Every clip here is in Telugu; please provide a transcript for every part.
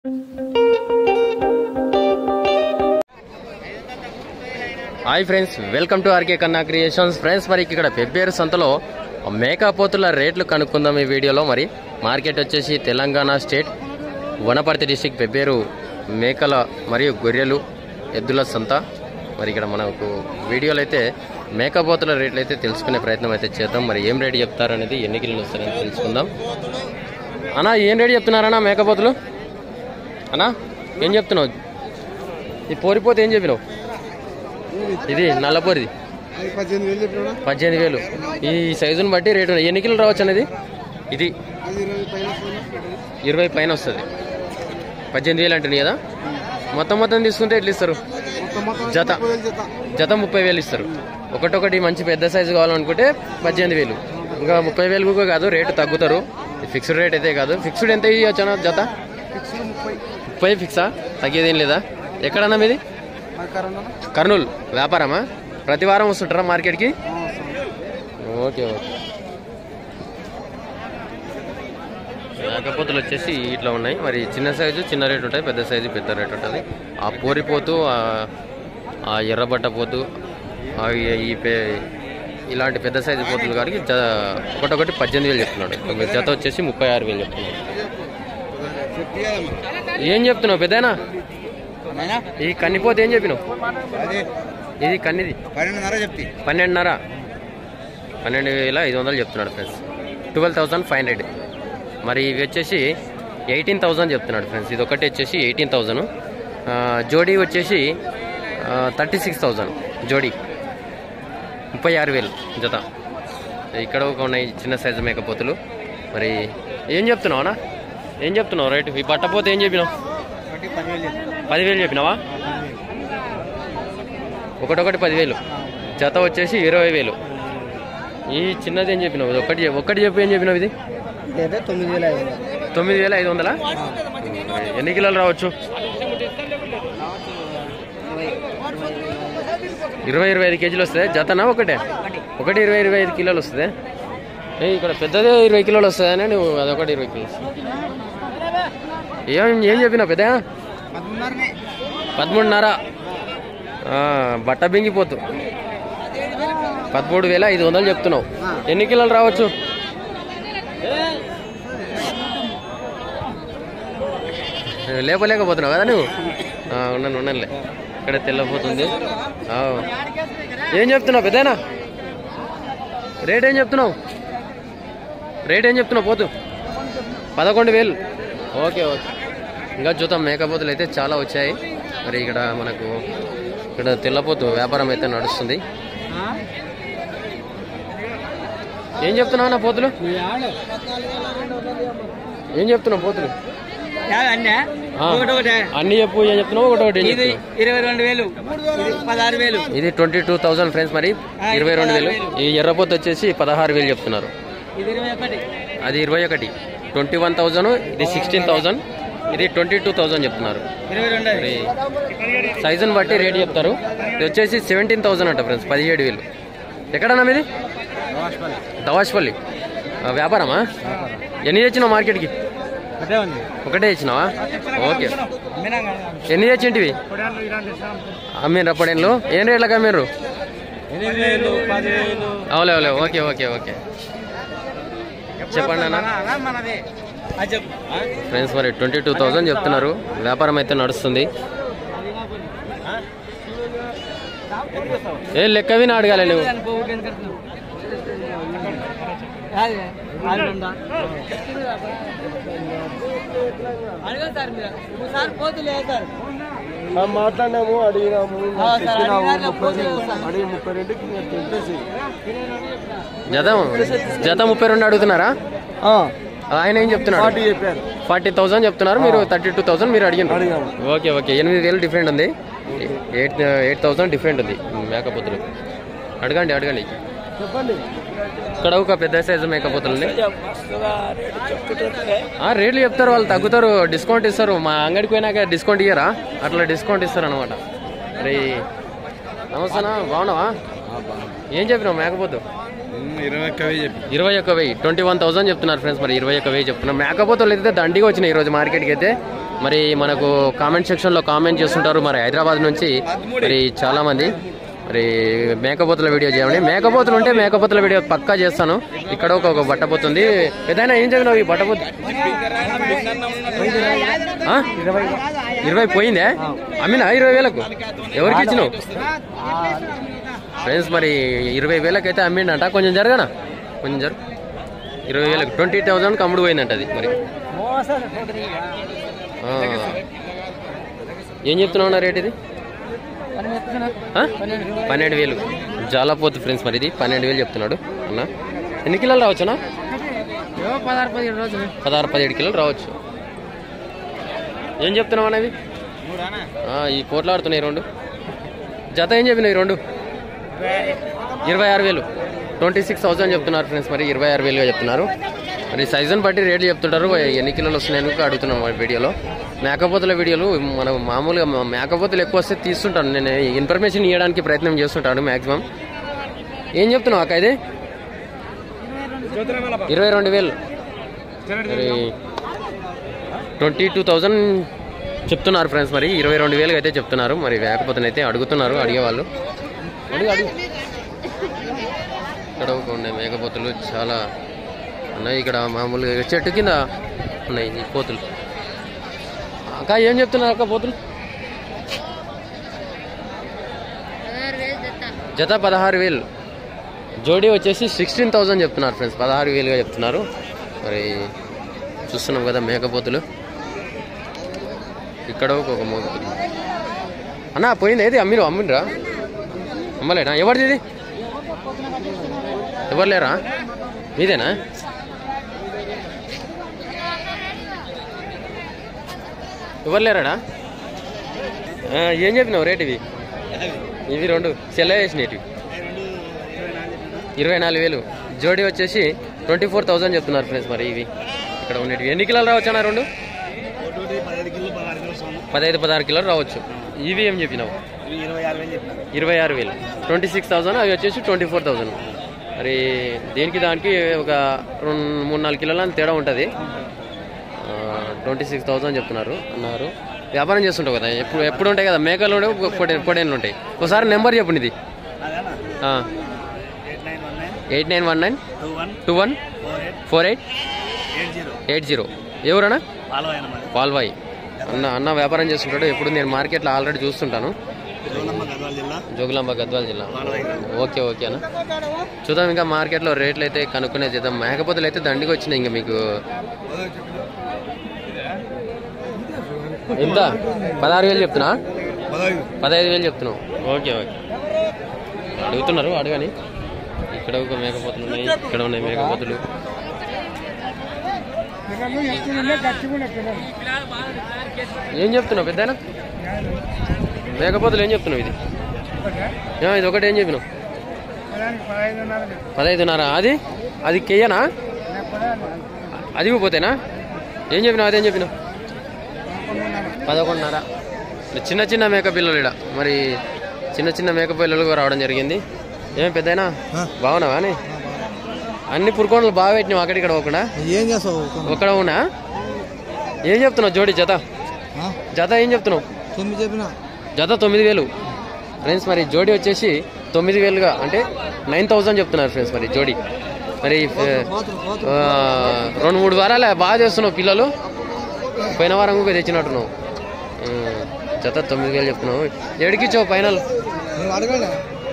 Hi friends welcome to RK Kanna creations friends మరి ఇక్కడ పెబ్బేరు సంతలో మేకపోతుల రేట్లు కనుక్కుందాం ఈ వీడియోలో మరి మార్కెట్ వచ్చేసి తెలంగాణ స్టేట్ వనపర్తి డిస్టిక్ పెబ్బేరు మేకల మరియు గొర్రెలు ఎద్దుల సంత మరి ఇక్కడ మనకు వీడియోలో అయితే మేకపోతుల రేట్లు అయితే తెలుసుకునే ప్రయత్నం అయితే చేద్దాం మరి ఏం రేటు చెప్తారు అనేది ఎన్ని కిలోలు వస్తారని తెలుసుకుందాం అన్నా ఏం రేటు చెప్తున్నారన్నా మేకపోతులు అన్నా ఏం చెప్తున్నావు ఈ పోరిపోతే ఏం చెప్పినావు ఇది నల్లపూరిది అది పద్దెనిమిది వేలు చెప్పినా పద్దెనిమిది వేలు ఈ సైజుని బట్టి రేటు ఉన్నాయి. ఎన్ని కిలోలు రావచ్చు అనేది ఇది అది ఇరవై పైన వస్తుంది. ఇరవై పైన వస్తుంది పద్దెనిమిది వేలు అంటుంది కదా మొత్తం మొత్తం తీసుకుంటే ఎట్లా ఇస్తారు మొత్తం మొత్తం జత. ముప్పై వేలు జత జత ముప్పై వేలు ఇస్తారు ఒకటొకటి మంచి పెద్ద సైజు కావాలనుకుంటే పద్దెనిమిది వేలు ఇంకా ముప్పై వేలు కూడా కాదు రేటు తగ్గుతారు ఫిక్స్డ్ రేట్ అయితే కాదు ఫిక్స్డ్ ఎంత ఇవ్వచ్చు అన్న జత ఫిక్స్ ముప్పై ముప్పై ఫిక్సా తగ్గేదేం లేదా ఎక్కడన్నా మీది మరి కరోనా కర్నూలు వ్యాపారమా ప్రతి వారం వస్తుంటారా మార్కెట్కి ఓకే ఓకే మేకపోతులు వచ్చేసి ఇట్లా ఉన్నాయి మరి చిన్న సైజు చిన్న రేట్ ఉంటాయి పెద్ద సైజు పెద్ద రేట్ ఉంటుంది ఆ పోరిపోతు ఆ- ఆ ఎర్రబట్ట పోతు ఆ ఈ- ఈ పే ఇలాంటి పెద్ద సైజు పోతులు కాడికి జ ఒకటొకటి పద్దెనిమిది వేలు చెప్తున్నాడు ఇంకొక జత వచ్చేసి ముప్పై ఆరు వేలు చెప్తున్నాడు ఏం చెప్తున్నావు పెద్దనా ఈ కన్నిపోతే ఏం చెప్పినావు అదే ఇది కన్నిది పన్నెండున్నర చెప్తి పన్నెండున్నర పన్నెండు వేల ఐదు వందలు చెప్తున్నాడు friends twelve thousand five hundred మరి ఇవి వచ్చేసి ఎయిటీన్ థౌసండ్ చెప్తున్నాడు ఫ్రెండ్స్ ఇది ఒకటి వచ్చేసి ఎయిటీన్ థౌసండ్ జోడీ వచ్చేసి థర్టీ సిక్స్ థౌసండ్ జోడీ ముప్పై ఆరు వేలు జత ఇక్కడ ఒక ఉన్నాయి చిన్న సైజు మేకపోతులు మరి ఏం చెప్తున్నావు అన్న ఏం చెప్తున్నావు రైట్ ఈ బట్టపోతే ఏం చెప్పినావు ఒకటి పదివేలు చెప్తి పదివేలు చెప్పినావా ఒకటొకటి పదివేలు జత వచ్చేసి ఇరవై వేలు ఈ చిన్నది ఏం చెప్పినావు ఇది ఒకటి ఒకటి చెప్పి ఏం చెప్పినావు ఇది ఇదైతే తొమ్మిది వేల ఐదు వందలు. తొమ్మిది వేల ఐదు వందలా మరి ఎన్ని కిలోలు రావచ్చు ఇరవై ఇరవై ఐదు కేజీలు వస్తుంది జతనా ఒకటే ఒకటి ఇరవై ఇరవై ఐదు కిలోలు వస్తుంది ఏ ఇక్కడ పెద్దదే ఇరవై కిలోలు వస్తుందని నువ్వు అదొకటి ఇరవై కిలోలు వస్తుంది ఏం ఏం చెప్పినావు పెద్ద పదమూడున్నరనే. పదమూడున్నర ఆ, బట్ట బింగిపోతు పదమూడు వేల ఐదు వందలు చెప్తున్నావు ఎన్ని కిలోలు రావచ్చు లేపలేకపోతున్నావు కదా నువ్వు ఆ, ఉన్నాను ఉన్నానులే ఇక్కడ తెల్లపోతుంది ఆ. ఏం చెప్తున్నావు పెద్దనా రేట్ ఏం చెప్తున్నావు రేట్ ఏం చెప్తున్నావు పోతు పదకొండు వేలు ఓకే ఓకే ఇంకా చూద్దాం మేకపోతులు అయితే చాలా వచ్చాయి మరి ఇక్కడ మనకు ఇక్కడ తెల్లపోతు వ్యాపారం అయితే నడుస్తుంది ఏం చెప్తున్నావు అన్న పోతులు ఏం చెప్తున్నావు పోతులు అన్నీ ఆ. ఒకటొకటే. అన్ని చెప్పు ఏం చెప్తున్నావు ఒకటి ఒకటి ఏం ఇది చెప్తున్నావు ఇరవై రెండు వేలు ఇది పదహారు వేలు ఇది ట్వంటీ టూ థౌసండ్ ఫ్రెండ్స్ మరి ఇరవై రెండు వేలు ఈ ఎర్రపోతు వచ్చేసి పదహారు వేలు చెప్తున్నారు ఇది ఇరవై ఒకటి అది ఇరవై ఒకటి ట్వంటీ వన్ థౌజండ్ ఇది సిక్స్టీన్ థౌజండ్ ఇది ట్వంటీ టూ థౌజండ్ చెప్తున్నారు ఇరవై రెండు మరి సైజుని బట్టి రేట్ చెప్తారు ఇది వచ్చేసి సెవెంటీన్ థౌసండ్ అంట ఫ్రెండ్స్ పదిహేడు వేలు ఎక్కడన్నా మీది దవాష్పల్లి ఆ, వ్యాపారమా ఎన్ని తెచ్చినావు మార్కెట్కి అదే ఉంది ఒకటే తెచ్చినావా ఓకే ఎన్ని తెచ్చింటివి అమ్మిండ్రు అప్పుడేళ్ళు ఏం రేట్లకు అమ్మిండ్రు ఎనిమిది వేలు పదివేలు అవులే అవులే ఓకే ఓకే ఓకే చెప్పండి అన్న మనది అది చెప్పు ఫ్రెండ్స్ మరి ట్వంటీ టూ థౌజండ్ చెప్తున్నారు వ్యాపారం అయితే నడుస్తుంది ఏ లెక్కవి నా అడగాలి నువ్వు మాట్లాడినాము అడిగినాము చెప్పినాము, అడిగి ముప్పై రెండుకి చెప్పేసి జత జత ముప్పై రెండు అడుగుతున్నారా ఆయన ఏం చెప్తున్నాడు పార్టీ చెప్పారు ఫార్టీ థౌసండ్ చెప్తున్నారు మీరు థర్టీ టూ థౌసండ్ మీరు అడిగినారు అడిగాము. ఓకే ఓకే ఎనిమిది వేలు డిఫరెంట్ ఉంది ఎయిట్ ఎయిట్ థౌసండ్ డిఫరెంట్ ఉంది మేకపోతులు అడగండి అడగండి చెప్పండి ఇక్కడ ఒక పెద్ద సైజు మేకపోతులు ఉంది ఆ, రేట్లు చెప్తారు వాళ్ళు తగ్గుతారు డిస్కౌంట్ ఇస్తారు మా అంగడికి పోయినాక డిస్కౌంట్ ఇయ్యరా అట్లా డిస్కౌంట్ ఇస్తారు అనమాట మరి నమస్తేనా బాగున్నావా ఏం చెప్పినావు మేకపోతు ఇరవై ఒక్క వెయ్యి చెప్పి ఇరవై ఒక్క వెయ్యి ట్వంటీ వన్ థౌసండ్ చెప్తున్నారు ఫ్రెండ్స్ మరి ఇరవై ఒక్క వెయ్యి చెప్తున్నారు మేకపోతులు అయితే దండిగా వచ్చినాయి ఈరోజు మార్కెట్కి అయితే మరి మనకు కామెంట్ సెక్షన్లో కామెంట్ చేస్తుంటారు మరి హైదరాబాద్ నుంచి మరి చాలా మంది మరి మేకపోతుల వీడియో చేయండి మేకపోతులు ఉంటే మేకపోతుల వీడియో పక్కా చేస్తాను ఇక్కడ ఒక ఒక బట్టపోతుంది ఏదైనా ఏం చదివినావు ఈ బట్టపోతు ఆ? ఇరవై పోయిందే అమ్మినా ఇరవై వేలకు ఎవరికి ఇచ్చినావు ఫ్రెండ్స్ మరి ఇరవై వేలకైతే అమ్మిండంట కొంచెం జరగనా కొంచెం జరు ఇరవై వేలకు ట్వంటీ థౌసండ్ కమ్ముడు పోయిందంట అది మరి ఆ. ఏం చెప్తున్నావు రేట్ ఇది ఆ? పన్నెండు వేలు జాలపోతు ఫ్రెండ్స్ మరి ఇది పన్నెండు వేలు చెప్తున్నాడు అన్న ఎన్ని కిలోలు రావచ్చునా పదహారు పదిహేడు రోజులు పదహారు పదిహేడు కిలోలు రావచ్చు ఏం చెప్తున్నావు అన్నవి ఆ, ఈ పోట్లాడుతున్నాయి రెండు జత ఏం చెప్పినాయి రెండు ఇరవై ఆరు వేలు ట్వంటీ సిక్స్ థౌసండ్ చెప్తున్నారు ఫ్రెండ్స్ మరి ఇరవై ఆరు వేలుగా చెప్తున్నారు మరి సైజుని బట్టి రేట్లు చెప్తుంటారు ఎన్ని కిలోలు వస్తున్నాయని కూడా అడుగుతున్నాం మన వీడియోలో మేకపోతుల వీడియోలు మనం మామూలుగా మా- మేకపోతులు ఎక్కువ వస్తే తీస్తుంటాను నేను ఇన్ఫర్మేషన్ ఇవ్వడానికి ప్రయత్నం చేస్తుంటాను మ్యాక్సిమం ఏం చెప్తున్నావు అక్క ఇది ఇరవై రెండు వేలు మరి ట్వంటీ టూ థౌజండ్ చెప్తున్నారు ఫ్రెండ్స్ మరి ఇరవై రెండు వేలు అయితే చెప్తున్నారు మరి వేకపోతేనైతే అడుగుతున్నారు అడిగేవాళ్ళు అడుగు అడుగు ఇక్కడ ఒక ఉన్నాయి మేకపోతులు చాలా ఉన్నాయి ఇక్కడ మామూలుగా చెట్టు కింద ఉన్నాయి ఈ కోతులు అక్క ఏం చెప్తున్నారు అక్క పోతులు జత పదహారు వేలు జోడీ వచ్చేసి సిక్స్టీన్ థౌజండ్ చెప్తున్నారు ఫ్రెండ్స్ పదహారు వేలుగా చెప్తున్నారు మరి చూస్తున్నాం కదా మేకపోతులు ఇక్కడ ఒక మోగుతుంది అన్న పోయింది ఏది అమ్మిరు అమ్మిండ్రా అమ్మలేనా ఎవరిది ఇది ఎవరు లేరా మీదేనా ఎవరు లేరాడా ఆ, ఏం చెప్పినావు రేట్ ఇవి ఇవి రెండు సెల్ల వేసినవి ఇరవై నాలుగు వేలు జోడీ వచ్చేసి ట్వంటీ ఫోర్ థౌజండ్ చెప్తున్నారు ఫ్రెండ్స్ మరి ఇవి ఇక్కడ ఉండేవి ఎన్ని కిలోలు రావచ్చు అన్న రెండు పదహైదు పదహారు కిలోలు రావచ్చు ఇవి ఏం చెప్పినావు ఇరవై ఆరు వేలు చెప్పిన ఇరవై ఆరు వేలు ట్వంటీ సిక్స్ థౌసండ్ అవి వచ్చేసి ట్వంటీ ఫోర్ థౌసండ్ మరి దేనికి దానికి ఒక రెండు మూడు నాలుగు కిలోల తేడా ఉంటుంది ట్వంటీ సిక్స్ థౌసండ్ చెప్తున్నారు అన్నారు వ్యాపారం చేస్తుంటావు కదా ఎప్పుడు ఎప్పుడు ఉంటాయి కదా మేకలు ఉంటాయి పొడే పొడేళ్ళు ఉంటాయి ఒకసారి నెంబర్ చెప్పండి ఇది అదేనా eight eight nine one nine nine one nine two one two one four eight four eight eight zero eight zero ఎవరన్నా ఫాలో అయిన మరి పాల్వాయి అన్న అన్న వ్యాపారం చేస్తుంటాడు ఎప్పుడు నేను మార్కెట్లో ఆల్రెడీ చూస్తుంటాను జోలమ్మ గద్వాల జిల్లా జోగులాంబ గద్వాల జిల్లా ఫాలో అయిన ఓకే ఓకే అన్న చూద్దాం ఇంకా మార్కెట్లో రేట్లు అయితే కనుక్కునే చేద్దాం మేకపోతలు అయితే దండిగా వచ్చినాయి ఇంకా మీకు ఎంత పదహారు వేలు చెప్తున్నా పదహైదు వేలు చెప్తున్నావు ఓకే ఓకే అడుగుతున్నారు అడగని ఇక్కడ ఒక మేకపోతులు ఉన్నాయి ఇక్కడ ఉన్నాయి మేకపోతులు ఏం చెప్తున్నావు పెద్ద మేకపోతులు ఏం చెప్తున్నావు ఇది ఏ, ఇది ఒకటి ఏం చెప్పినావు పదహైదున్నర అది అది కెయ్యనా అది పోతేనా ఏం చెప్పినావు అదేం చెప్పినావు పదకొండున్నర మరి చిన్న చిన్న మేక పిల్లలు ఇడ మరి చిన్న చిన్న మేక పిల్లలు కూడా రావడం జరిగింది ఏం పెద్దయినా బాగున్నావా అని అన్ని పురుకోండలు బాగా పెట్టినావు అక్కడిక్కడ పోకుండా ఏం చేస్తావు ఒక్కడ ఉన్నా ఏం చెప్తున్నావు జోడి జత జత ఏం చెప్తున్నావు తొమ్మిది చెప్పిన జత తొమ్మిది వేలు ఫ్రెండ్స్ మరి జోడీ వచ్చేసి తొమ్మిది వేలుగా అంటే నైన్ థౌజండ్ చెప్తున్నారు ఫ్రెండ్స్ మరి జోడీ మరి ఆ, రెండు మూడు వారాలే బాగా చేస్తున్నావు పిల్లలు పోయిన వారం కూడా తెచ్చినట్టున్నావు ఆ, జత తొమ్మిది వేలు చెప్తున్నావు ఎడికిచ్చావు ఫైనల్ అడగండి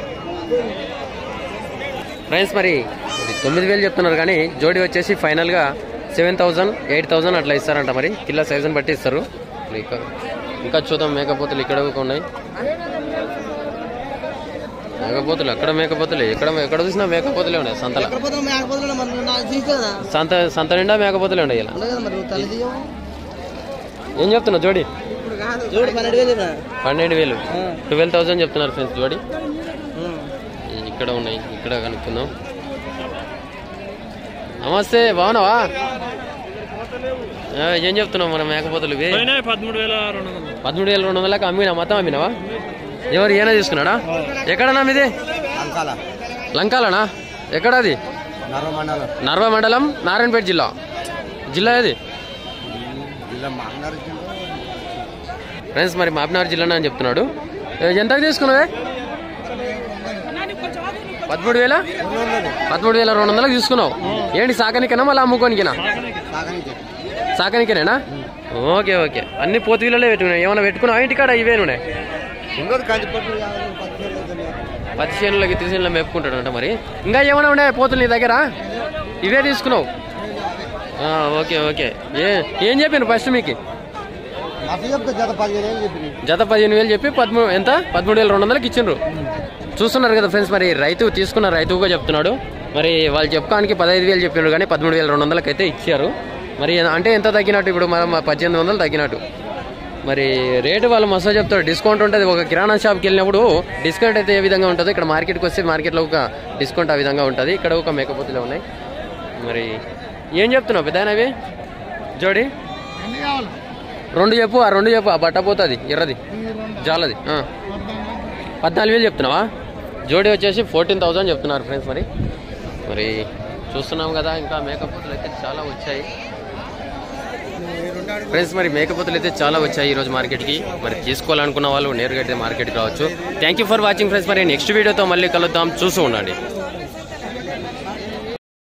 ఫ్రెండ్స్ మరి ఇది తొమ్మిది వేలు చెప్తున్నారు కానీ జోడీ వచ్చేసి ఫైనల్గా సెవెన్ థౌజండ్ ఎయిట్ థౌజండ్ అట్లా ఇస్తారంట మరి కిలో సైజుని బట్టి ఇస్తారు మరి ఇంకా ఇంకా చూద్దాం మేకపోతులు ఇక్కడ కూడా ఉన్నాయి మేకపోతులు అక్కడ మేకపోతులు ఎక్కడ ఎక్కడ చూసినా మేకపోతులే ఉన్నాయి సంతల సంత సంత నిండా మేకపోతులే ఉన్నాయి ఇలా ఏం చెప్తున్నావు జోడి చూడు పన్నెండు వేలు చెప్పిన పన్నెండు వేలు ట్వెల్వ్ థౌసండ్ చెప్తున్నారు ఫ్రెండ్స్ జోడి ఇక్కడ ఉన్నాయి ఇక్కడ కనుక్కుందాం నమస్తే బాగున్నావా ఆ, ఏం చెప్తున్నావు మన మేకపోతులు ఇవి పదమూడు వేల రెండు వందలు పదమూడు వేల రెండు వందలకు అమ్మినా మొత్తం అమ్మినావా ఎవరు ఏనా తీసుకున్నాడా ఎక్కడన్నా మీది అంకాల లంకాలనా ఎక్కడది నర్వ మండలం నర్వ మండలం నారాయణపేట జిల్లా జిల్లా ఏది ఇలా మాంగారు ఫ్రెండ్స్ మరి మాపినార్ జిల్లా అని చెప్తున్నాడు ఏ, ఎంతకు తీసుకున్నావే పదమూడు వేల పదమూడు వేల రెండు వందలకు తీసుకున్నావు ఏంటి సాకనికేనా మళ్ళీ అమ్ముకోనికేనా సాగనికి సాకనికేనేనా ఓకే ఓకే అన్ని పోతువిలలో పెట్టుకున్నాయి ఏమైనా పెట్టుకున్నావు ఇంటికాడ ఇవే నువ్వు ఇంకోటి కంచిపట్టు యాభై పదిహేను రోజులు. పచ్చి చేనులకి తీసేనులో మేపుకుంటాడంట మరి ఇంకా ఏమైనా ఉన్నాయి పోతులు నీ దగ్గర ఇవే తీసుకున్నావు ఆ, ఓకే ఓకే ఏ ఏం చెప్పాను ఫస్ట్ మీకు అసలు చెప్తే జత పదిహేను వేలు చెప్పింది జత పదిహేను వేలు చెప్పి పదమూడు ఎంత పదమూడు వేల రెండు వందలకి ఇచ్చిండ్రు చూస్తున్నారు కదా ఫ్రెండ్స్ మరి రైతు తీసుకున్న రైతుగా చెప్తున్నాడు మరి వాళ్ళు చెప్పుకోడానికి పదహైదు వేలు చెప్పిండ్రు కానీ పదమూడు వేల రెండు వందలకి అయితే ఇచ్చారు మరి అంటే ఎంత తగ్గినట్టు ఇప్పుడు మనం పద్దెనిమిది వందలు తగ్గినట్టు మరి రేటు వాళ్ళు మస్తు చెప్తారు డిస్కౌంట్ ఉంటుంది ఒక కిరాణా షాప్కి వెళ్ళినప్పుడు డిస్కౌంట్ అయితే ఏ విధంగా ఉంటుందో ఇక్కడ మార్కెట్కి వస్తే మార్కెట్లో ఒక డిస్కౌంట్ ఆ విధంగా ఉంటుంది ఇక్కడ ఒక మేకపోతులు ఉన్నాయి మరి ఏం చెప్తున్నావు పెద్ద అవి జోడి రెండు చెప్పు ఆ రెండు చెప్పు ఆ బట్ట పోతుంది ఎర్రది జాలది ఆ. పద్నాలుగు వేలు చెప్తున్నావా జోడీ వచ్చేసి ఫోర్టీన్ థౌజండ్ చెప్తున్నారు ఫ్రెండ్స్ మరి మరి చూస్తున్నాం కదా ఇంకా మేకపోతులు అయితే చాలా వచ్చాయి ఫ్రెండ్స్ మరి మేకపోతులు అయితే చాలా వచ్చాయి ఈరోజు మార్కెట్కి మరి తీసుకోవాలనుకున్న వాళ్ళు నేరుగా అయితే మార్కెట్కి రావచ్చు thank you for watching friends మరి నెక్స్ట్ వీడియోతో మళ్ళీ కలుద్దాం చూస్తూ ఉండండి